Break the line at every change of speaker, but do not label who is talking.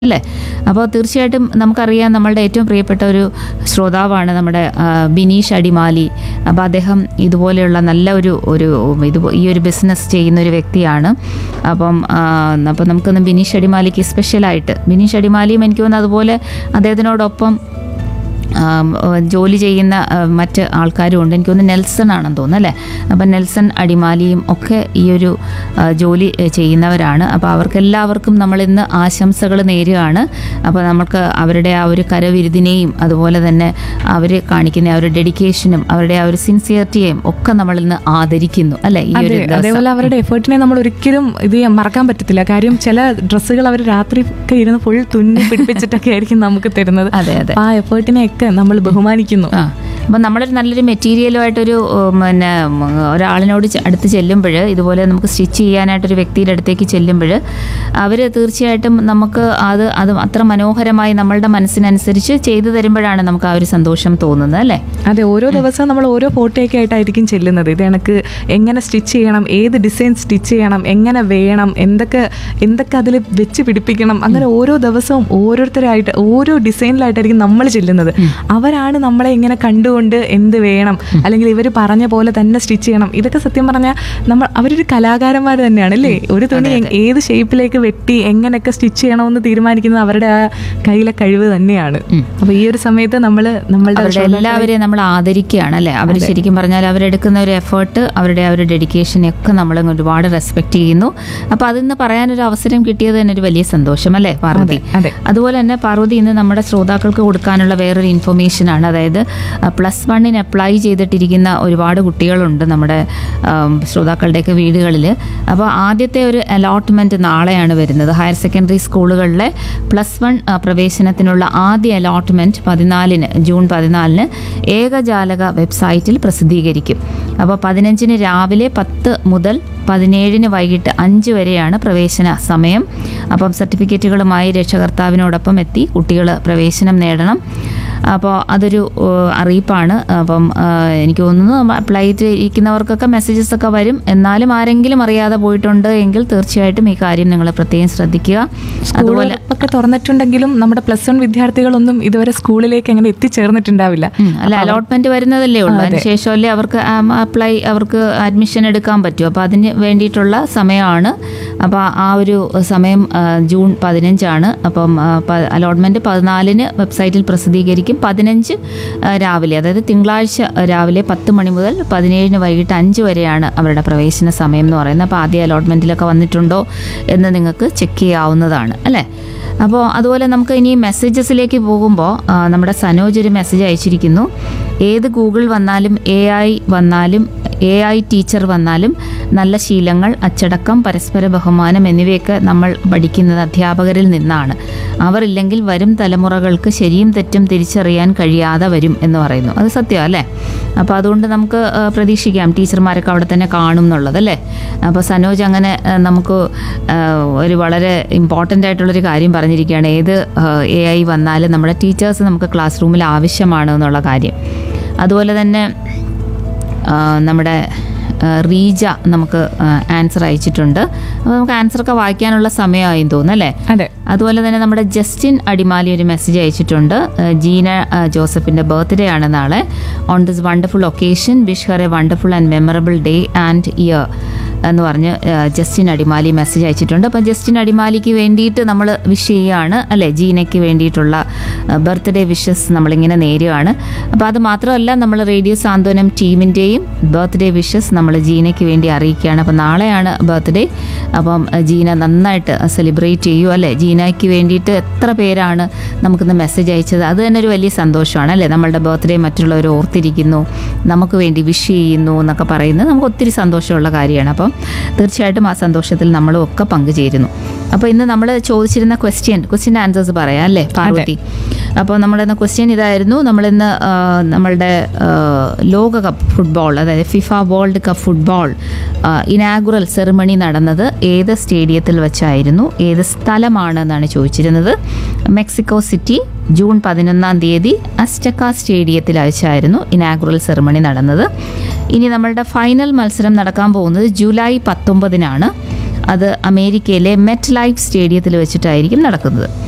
അല്ലേ അപ്പോൾ തീർച്ചയായിട്ടും നമുക്കറിയാം നമ്മളുടെ ഏറ്റവും പ്രിയപ്പെട്ട ഒരു ശ്രോതാവാണ് നമ്മുടെ ആ, ബിനീഷ് അടിമാലി അപ്പോൾ അദ്ദേഹം ഇതുപോലെയുള്ള നല്ല ഒരു ഒരു ഇത് ഈ ഒരു ബിസിനസ് ചെയ്യുന്ന ഒരു വ്യക്തിയാണ് അപ്പം ആ, അപ്പോൾ നമുക്കൊന്ന് ബിനീഷ് അടിമാലിക്ക് സ്പെഷ്യലായിട്ട് ബിനീഷ് അടിമാലിയും എനിക്ക് തോന്നുന്നു അതുപോലെ അദ്ദേഹത്തിനോടൊപ്പം ആം, ജോലി ചെയ്യുന്ന ആ, മറ്റ് ആൾക്കാരും ഉണ്ട് എനിക്ക് തോന്നുന്നു നെൽസൺ ആണെന്ന് തോന്നുന്നു അല്ലേ അപ്പം നെൽസൺ അടിമാലിയും ഒക്കെ ഈ ഒരു ആ, ജോലി ഏ, ചെയ്യുന്നവരാണ് അപ്പോൾ അവർക്കെല്ലാവർക്കും നമ്മൾ ഇന്ന് ആശംസകൾ നേരുകയാണ് അപ്പോൾ നമുക്ക് അവരുടെ ആ ഒരു കരവിരുതിനെയും അതുപോലെ തന്നെ അവർ കാണിക്കുന്ന ആ ഒരു ഡെഡിക്കേഷനും അവരുടെ ആ ഒരു സിൻസിയറിറ്റിയെയും ഒക്കെ നമ്മൾ ഇന്ന് ആദരിക്കുന്നു അല്ലേ ഈ ഒരു
അതെ
ദിവസം
അതേപോലെ അവരുടെ എഫേർട്ടിനെ നമ്മൾ ഒരിക്കലും ഇത് ചെയ്യാൻ മറക്കാൻ പറ്റത്തില്ല കാര്യം ചില ഡ്രസ്സുകൾ അവർ രാത്രി ഒക്കെ ഇരുന്ന് ഫുൾ തുന്നി പിടിപ്പിച്ചിട്ടൊക്കെ ആയിരിക്കും നമുക്ക് തരുന്നത്
അതെ അതെ
ആ എഫേർട്ടിനെ ഒക്കെ നമ്മൾ ബഹുമാനിക്കുന്നു
ആ അപ്പം നമ്മളൊരു നല്ലൊരു മെറ്റീരിയലുമായിട്ടൊരു ഉം, പിന്നെ ഉം, ഒരാളിനോട് ചെ- അടുത്ത് ചെല്ലുമ്പോൾ ഇതുപോലെ നമുക്ക് സ്റ്റിച്ച് ചെയ്യാനായിട്ടൊരു വ്യക്തിയുടെ അടുത്തേക്ക് ചെല്ലുമ്പോൾ അവർ തീർച്ചയായിട്ടും നമുക്ക് അത് അത് അത്ര മനോഹരമായി നമ്മളുടെ മനസ്സിനനുസരിച്ച് ചെയ്തു തരുമ്പോഴാണ് നമുക്ക് ആ ഒരു സന്തോഷം തോന്നുന്നത് അല്ലേ
അതെ ഓരോ ദിവസവും നമ്മൾ ഓരോ ഫോട്ടോയൊക്കെ ആയിട്ടായിരിക്കും ചെല്ലുന്നത് ഇത് കണക്ക് എങ്ങനെ സ്റ്റിച്ച് ചെയ്യണം ഏത് ഡിസൈൻ സ്റ്റിച്ച് ചെയ്യണം എങ്ങനെ വേണം എന്തൊക്കെ എന്തൊക്കെ അതിൽ വെച്ച് പിടിപ്പിക്കണം അങ്ങനെ ഓരോ ദിവസവും ഓരോരുത്തരായിട്ട് ഓരോ ഡിസൈനിലായിട്ടായിരിക്കും നമ്മൾ ചെല്ലുന്നത് അവരാണ് നമ്മളെ ഇങ്ങനെ കണ്ടുകൊണ്ട് എന്ത് വേണം അല്ലെങ്കിൽ ഇവർ പറഞ്ഞ പോലെ തന്നെ സ്റ്റിച്ച് ചെയ്യണം ഇതൊക്കെ സത്യം പറഞ്ഞാൽ നമ്മൾ അവരൊരു കലാകാരന്മാർ തന്നെയാണ് അല്ലേ ഒരു തുണി ഏത് ഷേപ്പിലേക്ക് വെട്ടി എങ്ങനെയൊക്കെ സ്റ്റിച്ച് ചെയ്യണമെന്ന് തീരുമാനിക്കുന്നത് അവരുടെ ആ കയ്യിലെ കഴിവ് തന്നെയാണ് അപ്പൊ ഈ ഒരു സമയത്ത് നമ്മൾ നമ്മളുടെ
അവരുടെ എല്ലാവരെയും നമ്മൾ ആദരിക്കുകയാണ് അല്ലേ അവർ ശരിക്കും പറഞ്ഞാൽ അവരെടുക്കുന്ന ഒരു എഫേർട്ട് അവരുടെ ആ ഒരു ഡെഡിക്കേഷനെ ഒക്കെ നമ്മൾ ഒരുപാട് റെസ്പെക്ട് ചെയ്യുന്നു അപ്പോൾ അതിന്ന് പറയാനൊരു അവസരം കിട്ടിയത് തന്നെ ഒരു വലിയ സന്തോഷം അല്ലേ പാർവതി
അതെ
അതുപോലെ തന്നെ പാർവതി ഇന്ന് നമ്മുടെ ശ്രോതാക്കൾക്ക് കൊടുക്കാനുള്ള വേറൊരു ഇൻഫർമേഷനാണ് അതായത് പ്ലസ് വണ്ണിന് അപ്ലൈ ചെയ്തിട്ടിരിക്കുന്ന ഒരുപാട് കുട്ടികളുണ്ട് നമ്മുടെ ആം, ശ്രോതാക്കളുടെയൊക്കെ വീടുകളിൽ അപ്പോൾ ആദ്യത്തെ ഒരു അലോട്ട്മെൻറ്റ് നാളെയാണ് വരുന്നത് ഹയർ സെക്കൻഡറി സ്കൂളുകളിലെ പ്ലസ് വൺ പ്രവേശനത്തിനുള്ള ആദ്യ അലോട്ട്മെൻറ്റ് പതിനാലിന് ജൂൺ പതിനാലിന് ഏകജാലക വെബ്സൈറ്റിൽ പ്രസിദ്ധീകരിക്കും അപ്പോൾ പതിനഞ്ചിന് രാവിലെ പത്ത് മുതൽ പതിനേഴിന് വൈകിട്ട് അഞ്ച് വരെയാണ് പ്രവേശന സമയം അപ്പം സർട്ടിഫിക്കറ്റുകളുമായി രക്ഷകർത്താവിനോടൊപ്പം എത്തി കുട്ടികൾ പ്രവേശനം നേടണം അപ്പോൾ അതൊരു ഏഹ്, അറിയിപ്പാണ് അപ്പം ഏഹ്, എനിക്ക് തോന്നുന്നു അപ്ലൈ ചെയ്തിരിക്കുന്നവർക്കൊക്കെ മെസ്സേജസ് ഒക്കെ വരും എന്നാലും ആരെങ്കിലും അറിയാതെ പോയിട്ടുണ്ട് എങ്കിൽ തീർച്ചയായിട്ടും ഈ കാര്യം നിങ്ങൾ പ്രത്യേകം ശ്രദ്ധിക്കുക അതുപോലെ
ഒക്കെ തുറന്നിട്ടുണ്ടെങ്കിലും നമ്മുടെ പ്ലസ് വൺ വിദ്യാർത്ഥികളൊന്നും ഇതുവരെ സ്കൂളിലേക്ക് അങ്ങനെ എത്തിച്ചേർന്നിട്ടുണ്ടാവില്ല
ഉം, അല്ല അലോട്ട്മെന്റ് വരുന്നതല്ലേ ഉള്ളൂ അതിനുശേഷമല്ലേ അവർക്ക് അപ്ലൈ അവർക്ക് അഡ്മിഷൻ എടുക്കാൻ പറ്റും അപ്പോൾ അതിന് വേണ്ടിയിട്ടുള്ള സമയമാണ് അപ്പോൾ ആ ഒരു സമയം ആ, ജൂൺ പതിനഞ്ചാണ് അപ്പം അലോട്ട്മെന്റ് പതിനാലിന് വെബ്സൈറ്റിൽ പ്രസിദ്ധീകരിക്കും പതിനഞ്ച് ആ, രാവിലെ അതായത് തിങ്കളാഴ്ച രാവിലെ പത്ത് മണി മുതൽ പതിനേഴിന് വൈകിട്ട് അഞ്ച് വരെയാണ് അവരുടെ പ്രവേശന സമയം എന്ന് പറയുന്നത് അപ്പോൾ ആദ്യ അലോട്ട്മെന്റിലൊക്കെ വന്നിട്ടുണ്ടോ എന്ന് നിങ്ങൾക്ക് ചെക്ക് ചെയ്യാവുന്നതാണ് അല്ലേ അപ്പോൾ അതുപോലെ നമുക്ക് ഇനി മെസ്സേജസിലേക്ക് പോകുമ്പോൾ ആ, നമ്മുടെ സനോജ് ഒരു മെസ്സേജ് അയച്ചിരിക്കുന്നു ഏത് ഗൂഗിൾ വന്നാലും എ ഐ വന്നാലും എ ഐ ടീച്ചർ വന്നാലും നല്ല ശീലങ്ങൾ അച്ചടക്കം പരസ്പര ബഹുമാനം എന്നിവയൊക്കെ നമ്മൾ പഠിക്കുന്നത് അധ്യാപകരിൽ നിന്നാണ് അവർ ഇല്ലെങ്കിൽ വരും തലമുറകൾക്ക് ശരിയും തെറ്റും തിരിച്ചറിയാൻ കഴിയാതെ വരും എന്ന് പറയുന്നു അത് സത്യം അല്ലേ അപ്പോൾ അതുകൊണ്ട് നമുക്ക് ആ, പ്രതീക്ഷിക്കാം ടീച്ചർമാരൊക്കെ അവിടെ തന്നെ കാണും എന്നുള്ളത് അല്ലേ അപ്പോൾ സനോജ് അങ്ങനെ ആ, നമുക്ക് ആ, ഒരു വളരെ ഇമ്പോർട്ടൻ്റ് ആയിട്ടുള്ളൊരു കാര്യം പറഞ്ഞിരിക്കുകയാണ് ഏത് എ ഐ വന്നാലും നമ്മുടെ ടീച്ചേഴ്സ് നമുക്ക് ക്ലാസ് റൂമിൽ ആവശ്യമാണ് എന്നുള്ള കാര്യം അതുപോലെ തന്നെ ആ, നമ്മുടെ ആ, റീജ നമുക്ക് ആൻസർ അയച്ചിട്ടുണ്ട് അപ്പോൾ നമുക്ക് ആൻസറൊക്കെ വായിക്കാനുള്ള സമയമായി തോന്നുന്നു അല്ലേ
അതെ
അതുപോലെ തന്നെ നമ്മുടെ ജസ്റ്റിൻ അടിമാലി ഒരു മെസ്സേജ് അയച്ചിട്ടുണ്ട് ഏഹ് ജീന ഏഹ് ജോസഫിൻ്റെ ബർത്ത്ഡേ ആണ് നാളെ on this wonderful occasion wish her a wonderful and memorable day and year എന്ന് പറഞ്ഞ് ഏഹ് ജസ്റ്റിൻ അടിമാലി മെസ്സേജ് അയച്ചിട്ടുണ്ട് അപ്പം ജസ്റ്റിൻ അടിമാലിക്ക് വേണ്ടിയിട്ട് നമ്മൾ വിഷ് ചെയ്യുകയാണ് അല്ലേ ജീനയ്ക്ക് വേണ്ടിയിട്ടുള്ള ബർത്ത്ഡേ വിഷസ് നമ്മളിങ്ങനെ നേരുകയാണ് അപ്പോൾ അത് മാത്രമല്ല നമ്മൾ റേഡിയോ സാന്ത്വനം ടീമിൻ്റെയും ബർത്ത്ഡേ വിഷസ് നമ്മൾ ജീനയ്ക്ക് വേണ്ടി അറിയിക്കുകയാണ് അപ്പോൾ നാളെയാണ് ബർത്ത്ഡേ അപ്പം അഹ് ജീന നന്നായിട്ട് സെലിബ്രേറ്റ് ചെയ്യൂ അല്ലേ ജീനയ്ക്ക് വേണ്ടിയിട്ട് എത്ര പേരാണ് നമുക്കിന്ന് മെസ്സേജ് അയച്ചത് അത് തന്നെ ഒരു വലിയ സന്തോഷമാണ് അല്ലേ നമ്മളുടെ ബർത്ത്ഡേ മറ്റുള്ളവർ ഓർത്തിരിക്കുന്നു നമുക്ക് വേണ്ടി വിഷ് ചെയ്യുന്നു എന്നൊക്കെ പറയുന്നത് നമുക്ക് ഒത്തിരി സന്തോഷമുള്ള കാര്യമാണ് അപ്പം തീർച്ചയായിട്ടും ആ സന്തോഷത്തിൽ നമ്മളും ഒക്കെ പങ്കുചേരുന്നു അപ്പോൾ ഇന്ന് നമ്മൾ ചോദിച്ചിരുന്ന ക്വസ്റ്റ്യൻ ക്വസ്റ്റ്യൻ ആൻസേഴ്സ് പറയാം അല്ലേ പാർവതി അപ്പോൾ നമ്മുടെ ഇന്ന് ക്വസ്റ്റ്യൻ ഇതായിരുന്നു നമ്മളിന്ന് ആ, നമ്മളുടെ ആ, ലോകകപ്പ് ഫുട്ബോൾ അതായത് FIFA world cup football inaugural ceremony നടന്നത് ഏത് സ്റ്റേഡിയത്തിൽ വെച്ചായിരുന്നു ഏത് സ്ഥലമാണ് എന്നാണ് ചോദിച്ചിരുന്നത് മെക്സിക്കോ സിറ്റി ജൂൺ പതിനൊന്നാം തീയതി അസ്റ്റക്ക സ്റ്റേഡിയത്തിൽ വെച്ചായിരുന്നു ഇനാഗുറൽ സെറിമണി നടന്നത് ഇനി നമ്മളുടെ ഫൈനൽ മത്സരം നടക്കാൻ പോകുന്നത് ജൂലൈ പത്തൊമ്പതിനാണ് അത് അമേരിക്കയിലെ മെറ്റ് ലൈഫ് സ്റ്റേഡിയത്തിൽ വെച്ചിട്ടായിരിക്കും നടക്കുന്നത്